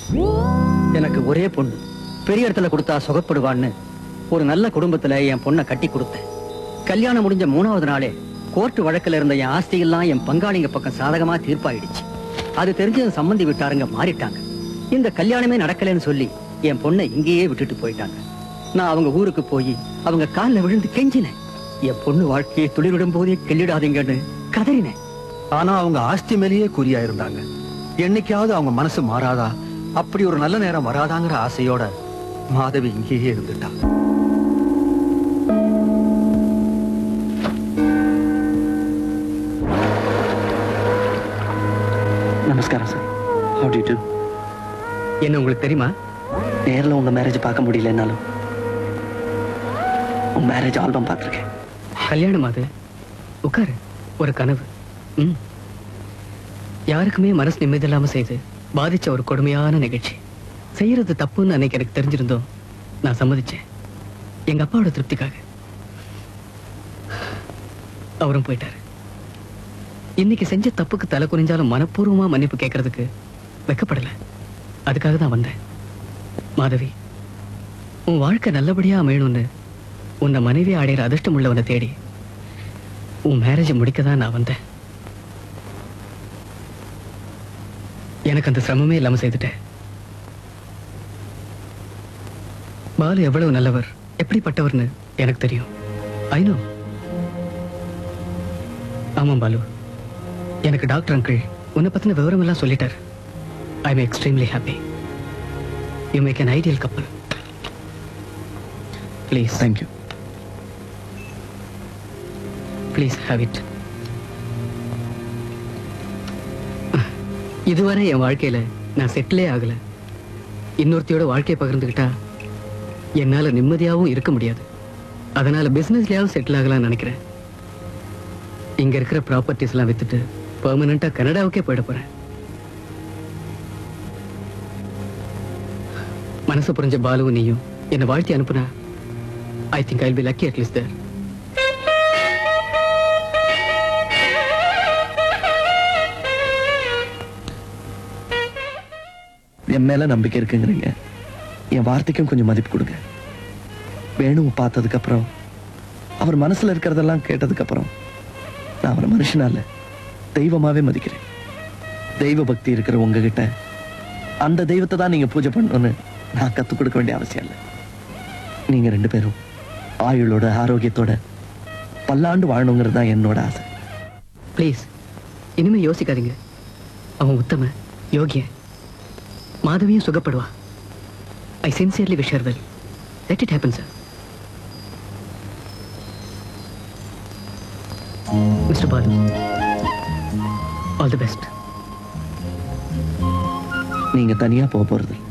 எனக்கு ஒரே பொண்ணு பெரிய இடத்துல கொடுத்தா சுகப்படுவான்னு ஒரு நல்ல குடும்பத்துல என் பொண்ணை கட்டி கொடுத்தேன் கல்யாணம் முடிஞ்ச மூணாவது நாளே கோர்ட் வழக்குல இருந்த என் ஆஸ்தியெல்லாம் என் பங்காளிங்க பக்கம் சாதகமா தீர்ப்பாயிடுச்சு அது தெரிஞ்சது சம்மந்தி விட்டாருங்க மாறிட்டாங்க இந்த கல்யாணமே நடக்கலைன்னு சொல்லி என் பொண்ணை இங்கேயே விட்டுட்டு போயிட்டாங்க நான் அவங்க ஊருக்கு போய் அவங்க கால்ல விழுந்து கெஞ்சினேன் என் பொண்ணு வாழ்க்கையை துளிரிடும் போதே கிள்ளிடாதீங்கன்னு கதறினேன் ஆனா அவங்க ஆஸ்தி மேலேயே குறியா இருந்தாங்க என்னைக்காவது அவங்க மனசு மாறாதா அப்படி ஒரு நல்ல நேரம் வராதாங்கிற ஆசையோட மாதவி இங்கேயே இருந்துட்டா நமஸ்காரம் சார் ஹவு டு டு என்ன உங்களுக்கு தெரியுமா நேரில் உங்கள் மேரேஜ் பார்க்க முடியலனாலும் உங்கள் மேரேஜ் ஆல்பம் பார்த்துருக்கேன் கல்யாணம் அது உட்காரு ஒரு கனவு ம் யாருக்குமே மனசு நிம்மதி இல்லாம செய்து பாதிச்ச ஒரு கொடுமையான நிகழ்ச்சி செய்யறது தப்புன்னு அன்னைக்கு எனக்கு தெரிஞ்சிருந்தோம் நான் சம்மதிச்சேன் எங்க அப்பாவோட திருப்திக்காக அவரும் போயிட்டாரு இன்னைக்கு செஞ்ச தப்புக்கு தலை குனிஞ்சாலும் மனப்பூர்வமா மன்னிப்பு கேட்கறதுக்கு வெக்கப்படல அதுக்காக தான் வந்தேன் மாதவி உன் வாழ்க்கை நல்லபடியா அமையணும்னு உன்னை மனைவி அடையிற அதிர்ஷ்டம் உள்ளவனை தேடி உன் மேரேஜ் முடிக்க தான் நான் வந்தேன் எனக்கு அந்த சிரமமே இல்லாம செய்துட்டேன் பாலு எவ்வளவு நல்லவர் எப்படிப்பட்டவர்னு எனக்கு தெரியும் ஐநோ ஆமாம் பாலு எனக்கு டாக்டர் அங்கிள் உன்னை பத்தின விவரம் எல்லாம் சொல்லிட்டார் I am extremely happy you make an ideal couple please thank you please have it இதுவரை என் வாழ்க்கையில நான் செட்டிலே ஆகல இன்னொருத்தியோட வாழ்க்கையை பகிர்ந்துக்கிட்டா என்னால நிம்மதியாவும் இருக்க முடியாது அதனால பிசினஸ்லயாவும் செட்டில் ஆகலாம்னு நினைக்கிறேன் இங்க இருக்கிற ப்ராப்பர்ட்டிஸ் எல்லாம் வித்துட்டு பெர்மனண்டா கனடாவுக்கே போயிட போறேன் மனசு புரிஞ்ச பாலுவும் நீயும் என்னை வாழ்த்தி அனுப்புனா I think I be lucky at least there என் மேல நம்பிக்கை இருக்குங்கிறீங்க என் வார்த்தைக்கும் கொஞ்சம் மதிப்பு கொடுங்க வேணுவை பார்த்ததுக்கு அப்புறம் அவர் மனசுல இருக்கிறதெல்லாம் கேட்டதுக்கு அப்புறம் நான் அவரை மனுஷனா இல்ல தெய்வமாவே மதிக்கிறேன் தெய்வ பக்தி இருக்கிற உங்ககிட்ட அந்த தெய்வத்தை தான் நீங்க பூஜை பண்ணணும்னு நான் கத்துக் கொடுக்க வேண்டிய அவசியம் இல்லை நீங்க ரெண்டு பேரும் ஆயுளோட ஆரோக்கியத்தோட பல்லாண்டு வாழணுங்கிறது தான் என்னோட ஆசை ப்ளீஸ் இனிமே யோசிக்காதீங்க அவன் உத்தம யோகிய மாதவியும் சுகப்படுவா I sincerely wish her well let it happen sir mister Balu all the best நீங்க தனியா போக போறது இல்ல.